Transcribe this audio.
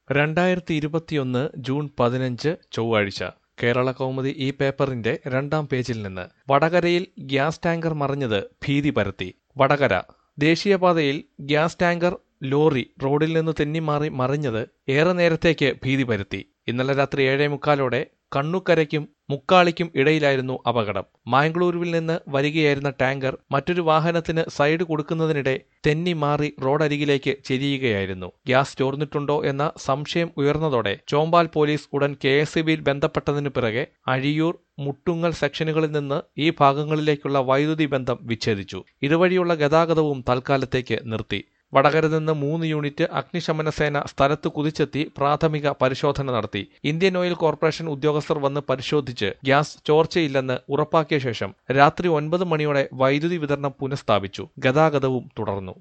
രണ്ടായിരത്തി ഇരുപത്തിയൊന്ന് ജൂൺ പതിനഞ്ച് ചൊവ്വാഴ്ച കേരള കൗമുദി ഈ പേപ്പറിന്റെ രണ്ടാം പേജിൽ നിന്ന് വടകരയിൽ ഗ്യാസ് ടാങ്കർ മറിഞ്ഞത് ഭീതി പരത്തി വടകര ദേശീയപാതയിൽ ഗ്യാസ് ടാങ്കർ ലോറി റോഡിൽ നിന്ന് തെന്നിമാറി മറിഞ്ഞത് ഏറെ നേരത്തേക്ക് ഭീതി പരത്തി ഇന്നലെ രാത്രി ഏഴേ മുക്കാലോടെ കണ്ണുക്കരയ്ക്കും മുക്കാളിക്കും ഇടയിലായിരുന്നു അപകടം മാംഗ്ലൂരുവിൽ നിന്ന് വരികയായിരുന്ന ടാങ്കർ മറ്റൊരു വാഹനത്തിന് സൈഡ് കൊടുക്കുന്നതിനിടെ തെന്നി മാറി റോഡരികിലേക്ക് ചെരിയുകയായിരുന്നു ഗ്യാസ് ചോർന്നിട്ടുണ്ടോ എന്ന സംശയം ഉയർന്നതോടെ ചോമ്പാൽ പോലീസ് ഉടൻ കെ എസ് ബന്ധപ്പെട്ടതിനു പിറകെ അഴിയൂർ മുട്ടുങ്ങൽ സെക്ഷനുകളിൽ നിന്ന് ഈ ഭാഗങ്ങളിലേക്കുള്ള വൈദ്യുതി ബന്ധം വിച്ഛേദിച്ചു ഇതുവഴിയുള്ള ഗതാഗതവും തൽക്കാലത്തേക്ക് നിർത്തി വടകര നിന്ന് മൂന്ന് യൂണിറ്റ് അഗ്നിശമന സേന സ്ഥലത്ത് കുതിച്ചെത്തി പ്രാഥമിക പരിശോധന നടത്തി ഇന്ത്യൻ ഓയിൽ കോർപ്പറേഷൻ ഉദ്യോഗസ്ഥർ വന്ന് പരിശോധിച്ച് ഗ്യാസ് ചോർച്ചയില്ലെന്ന് ഉറപ്പാക്കിയ ശേഷം രാത്രി ഒൻപത് മണിയോടെ വൈദ്യുതി വിതരണം പുനഃസ്ഥാപിച്ചു ഗതാഗതവും തുടർന്നു